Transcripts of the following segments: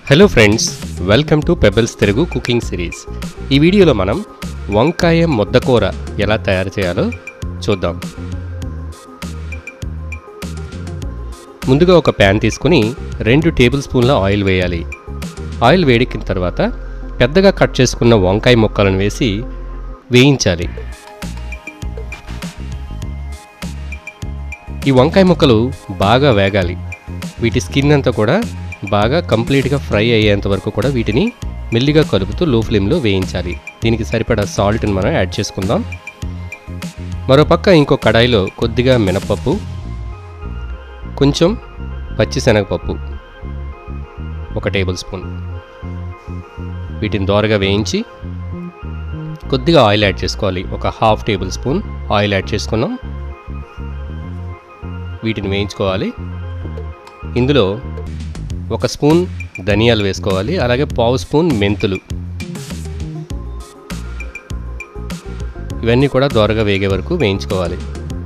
hello friends welcome to Pebbles Telugu cooking series ఈ వీడియోలో మనం వంకాయ ముద్దకూర ఎలా తయారు చేయాలో చూద్దాం ముందుగా ఒక ప్యాన్ తీసుకుని రెండు టేబుల్ స్పూన్ల ఆయిల్ వేయాలి ఆయిల్ వేడెక్కిన తర్వాత పెద్దగా కట్ చేసుకున్న వంకాయ ముక్కలను వేసి వేయించాలి ఈ వంకాయ ముక్కలు బాగా వేగాలి వీటి స్కిన్ అంతా కూడా బాగా కంప్లీట్గా ఫ్రై అయ్యేంత వరకు కూడా వీటిని మెల్లిగా కలుపుతూ లో ఫ్లేమ్లో వేయించాలి దీనికి సరిపడా సాల్ట్ని మనం యాడ్ చేసుకుందాం మరోపక్క ఇంకో కడాయిలో కొద్దిగా మినపప్పు కొంచెం పచ్చిశనగపప్పు ఒక టేబుల్ స్పూన్ వీటిని దోరగా వేయించి కొద్దిగా ఆయిల్ యాడ్ చేసుకోవాలి ఒక half tablespoon oil add చేసుకున్నాం వీటిని వేయించుకోవాలి ఇందులో ఒక స్పూన్ ధనియాలు వేసుకోవాలి అలాగే పావు స్పూన్ మెంతులు ఇవన్నీ కూడా దోరగా వేగే వరకు వేయించుకోవాలి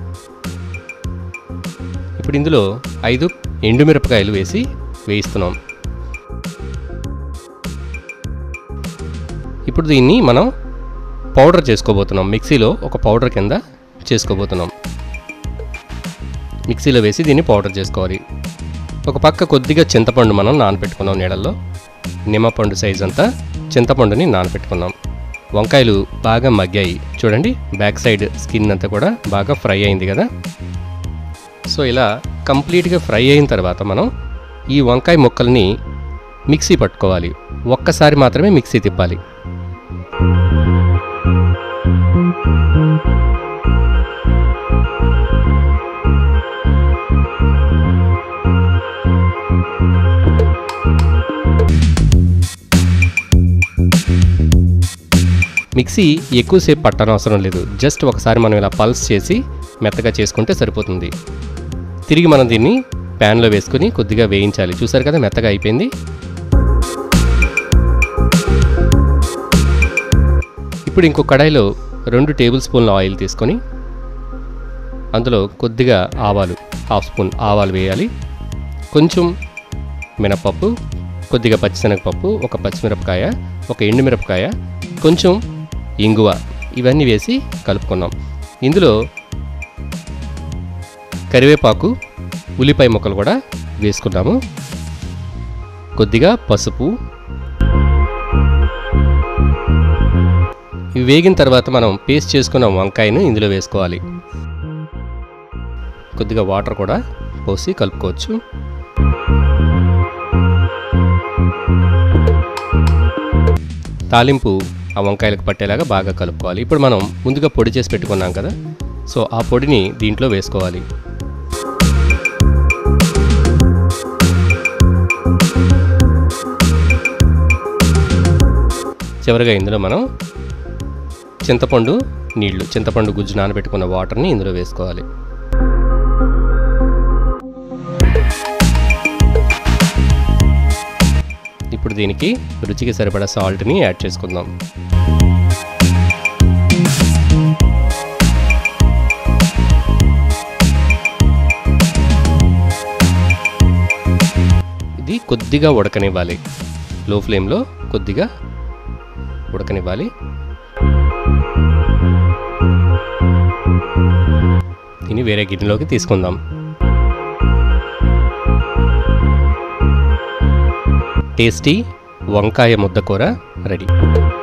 ఇప్పుడు ఇందులో ఐదు ఎండుమిరపకాయలు వేసి వేయిస్తున్నాం ఇప్పుడు దీన్ని మనం పౌడర్ చేసుకోబోతున్నాం మిక్సీలో ఒక పౌడర్ కింద చేసుకోబోతున్నాం మిక్సీలో వేసి దీన్ని పౌడర్ చేసుకోవాలి ఒక పక్క కొద్దిగా చింతపండు మనం నానబెట్టుకున్నాం నీళ్ళల్లో నిమ్మపండు సైజ్ అంతా చింతపండుని నానబెట్టుకున్నాం వంకాయలు బాగా మగ్గాయి చూడండి బ్యాక్ సైడ్ స్కిన్ అంతా కూడా బాగా ఫ్రై అయింది కదా సో ఇలా కంప్లీట్గా ఫ్రై అయిన తర్వాత మనం ఈ వంకాయ ముక్కల్ని మిక్సీ పట్టుకోవాలి ఒక్కసారి మాత్రమే మిక్సీ తిప్పాలి మిక్సీ ఎక్కువసేపు పట్టనవసరం లేదు జస్ట్ ఒకసారి మనం ఇలా పల్స్ చేసి మెత్తగా చేసుకుంటే సరిపోతుంది తిరిగి మనం దీన్ని ప్యాన్లో వేసుకుని కొద్దిగా వేయించాలి చూసారు కదా మెత్తగా అయిపోయింది ఇప్పుడు ఇంకో కడాయిలో రెండు టేబుల్ స్పూన్ల ఆయిల్ తీసుకొని అందులో కొద్దిగా ఆవాలు హాఫ్ స్పూన్ ఆవాలు వేయాలి కొంచెం మినపప్పు కొద్దిగా పచ్చిశనగపప్పు ఒక పచ్చిమిరపకాయ ఒక ఎండుమిరపకాయ కొంచెం ఇంగువ ఇవన్నీ వేసి కలుపుకున్నాం ఇందులో కరివేపాకు ఉల్లిపాయ ముక్కలు కూడా వేసుకున్నాము కొద్దిగా పసుపు ఇవి వేగిన తర్వాత మనం పేస్ట్ చేసుకున్న వంకాయను ఇందులో వేసుకోవాలి కొద్దిగా వాటర్ కూడా పోసి కలుపుకోవచ్చు తాలింపు ఆ వంకాయలకు పట్టేలాగా బాగా కలుపుకోవాలి ఇప్పుడు మనం ముందుగా పొడి చేసి పెట్టుకున్నాం కదా సో ఆ పొడిని దీంట్లో వేసుకోవాలి చివరిగా ఇందులో మనం చింతపండు నీళ్లు చింతపండు గుజ్జు నానబెట్టుకున్న వాటర్ని ఇందులో వేసుకోవాలి ఇప్పుడు దీనికి రుచికి సరిపడా సాల్ట్ని యాడ్ చేసుకుందాం ఇది కొద్దిగా ఉడకనివ్వాలి లో ఫ్లేమ్లో కొద్దిగా ఉడకనివ్వాలి దీన్ని వేరే గిన్నెలోకి తీసుకుందాం టేస్టీ వంకాయ ముద్దకూర రెడీ